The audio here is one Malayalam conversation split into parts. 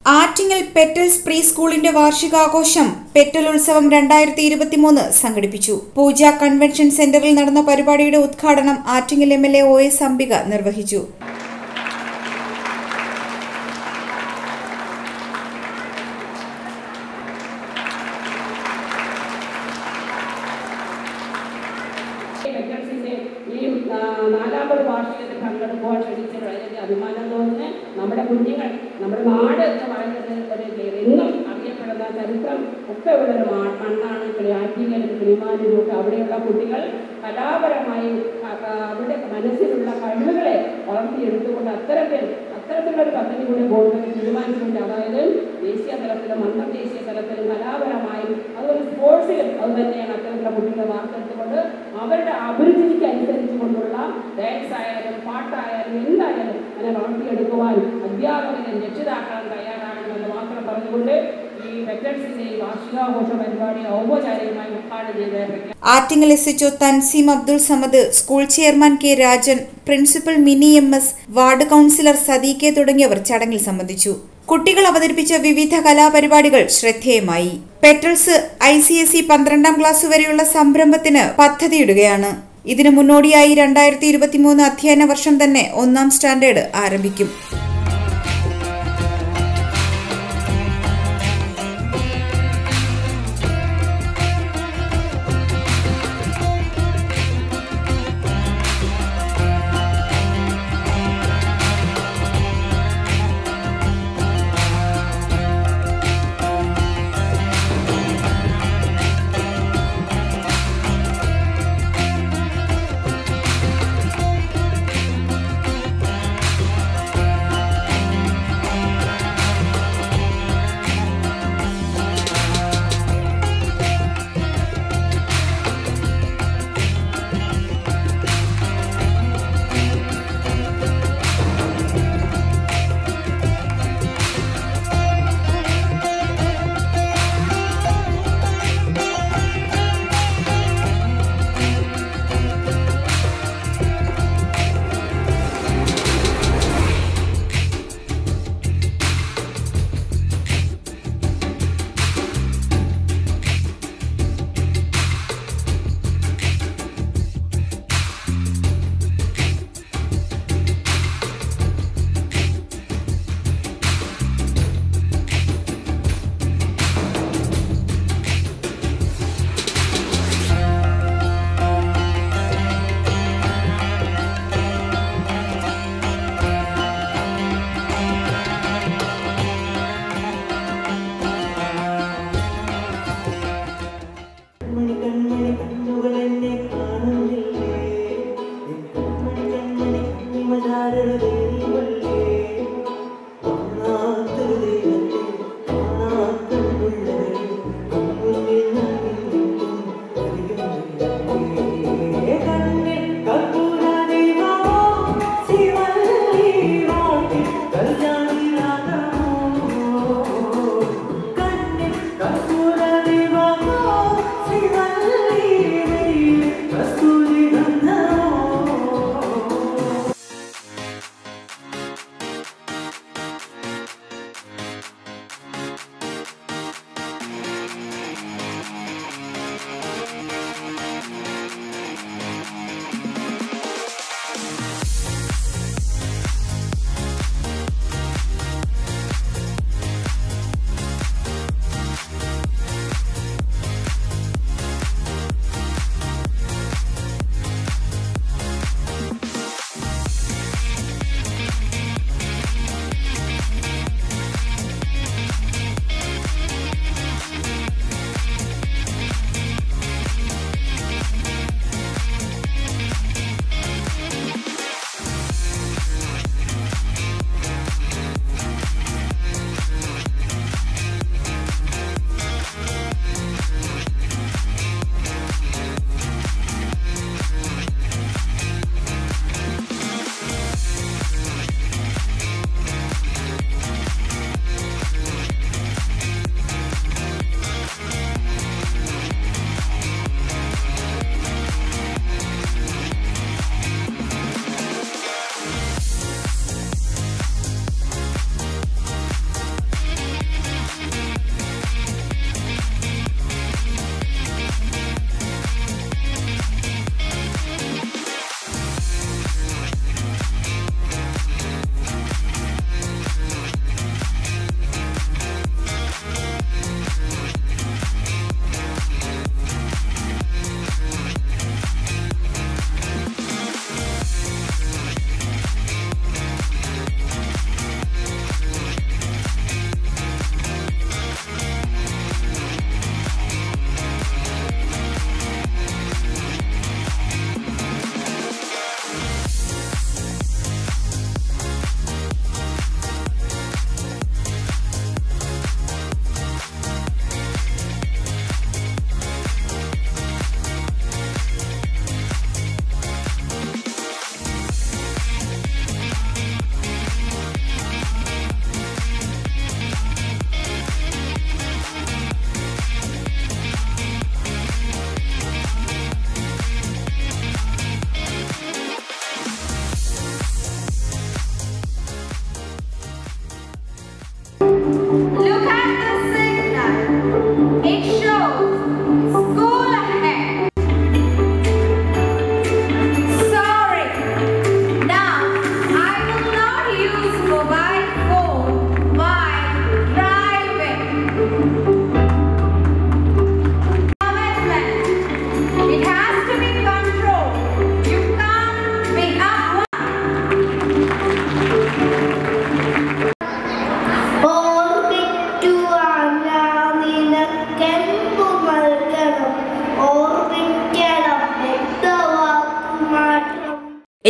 ആറ്റിങ്ങൽ പെറ്റൽസ് പ്രീ സ്കൂളിന്റെ വാർഷികാഘോഷം പെറ്റൽ ഉത്സവം രണ്ടായിരത്തി ഇരുപത്തിമൂന്ന് സംഘടിപ്പിച്ചു പൂജ കൺവെൻഷൻ സെന്ററിൽ നടന്ന പരിപാടിയുടെ ഉദ്ഘാടനം Attingal M L A O S Ambika നിർവഹിച്ചു വെക്കൻസിന്റെ ഈ ആ, നാലാമത് വാർഷികത്തിൽ പങ്കെടുക്കുവാൻ ക്ഷണിച്ച വളരെയധികം അഭിമാനം തോന്നുന്നു നമ്മുടെ കുഞ്ഞുങ്ങൾ നമ്മുടെ നാട് എന്ന് പറയുന്നത് ഒരു എന്നും അറിയപ്പെടുന്ന ചരിത്രം ഒക്കെ ഉള്ള ഒരു മാ- മണ്ണാണ് കിളി ആറ്റിങ്ങലും കിളിമാനൂരും ഒക്കെ അവിടെയുള്ള കുട്ടികൾ കലാപരമായി ആ, ആ, അവരുടെ മനസ്സിലുള്ള കഴിവുകളെ വളർത്തിയെടുത്തുകൊണ്ട് അത്തരത്തിൽ അത്തരത്തിലുള്ള ഒരു പദ്ധതി കൂടി ഗവൺമെന്റ് തീരുമാനിച്ചിട്ടുണ്ട് അതായത് ദേശീയ തലത്തിലും അന്തർദേശീയ തലത്തിലും കലാപരമായും അതുപോലെ സ്പോർട്സിലും അത് തന്നെയാണ് അത്തരത്തിലുള്ള കുട്ടികളെ വാർത്തെടുത്തുകൊണ്ട് അവരുടെ അഭിരുചിക്ക് അനുസരിച്ച് കൊണ്ടുള്ള ഡാൻസ് ആയാലും പാട്ടായാലും എന്തായാലും അതിനെ വളർത്തിയെടുക്കുവാൻ അധ്യാപകരും രക്ഷിതാക്കളും തയ്യാറാകണമെന്ന് മാത്രം പറഞ്ഞുകൊണ്ട് ഈ വെറ്റൻസിന്റെ ഈ വാർഷികാഘോഷ പരിപാടി ഔപചാരികമായി ഉദ്ഘാടനം ചെയ്ത് പ്രഖ്യാപിക്കുന്നു. Attingal S H O Tanseem Abdul Samad school chairman K Rajan principal Mini M S ward councillor സദീഖെ തുടങ്ങിയവർ ചടങ്ങിൽ സംബന്ധിച്ചു കുട്ടികൾ അവതരിപ്പിച്ച വിവിധ കലാപരിപാടികൾ ശ്രദ്ധേയമായി Petals I C S E പന്ത്രണ്ടാം ക്ലാസ് വരെയുള്ള സംരംഭത്തിന് പദ്ധതിയിടുകയാണ് ഇതിനു മുന്നോടിയായി രണ്ടായിരത്തി ഇരുപത്തിമൂന്ന് അധ്യയന വർഷം തന്നെ ഒന്നാം സ്റ്റാൻഡേർഡ് ആരംഭിക്കും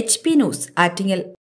എച്ച് പി ന്യൂസ് ആറ്റിങ്ങൽ